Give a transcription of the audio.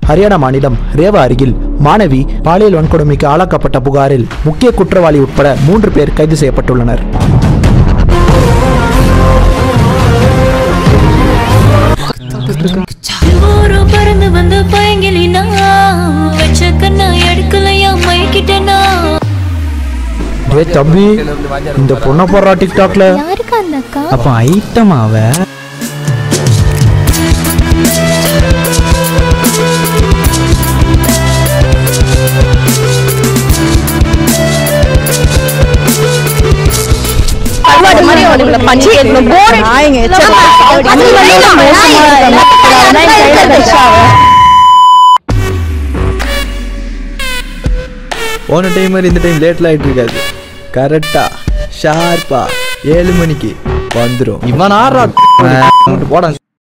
ஹரியானா மாநிலம் ரேவா அருகில் மாணவி பாலியல் வன்கொடுமைக்கு ஆளாக்கப்பட்ட புகாரில் முக்கிய குற்றவாளி உட்பட மூன்று பேர் கைது செய்யப்பட்டுள்ளனர் ஊரு பறந்து வந்து பயங்கிலினா வச்ச கண்ணா எடுக்கலையா மயக்கிட்டேனா டே தம்பி இந்த பொண்ணை போடுறா டிக்டாக்ல யாருக்கு அந்த அக்கா அப்போ ஐட்டம் அவ கருவாடு மாதிரி அவனுக்குள்ள பஞ்சு ஏத்தணும் போர் நாயங்க அது வரையும் மோசமா இருக்க போன டைம் மாதிரி இந்த டைம் லேட்ல ஆயிட்டு இருக்காது கரெக்டா ஷார்ப்பா ஏழு மணிக்கு வந்துடும் இவன் ஆடுறா போட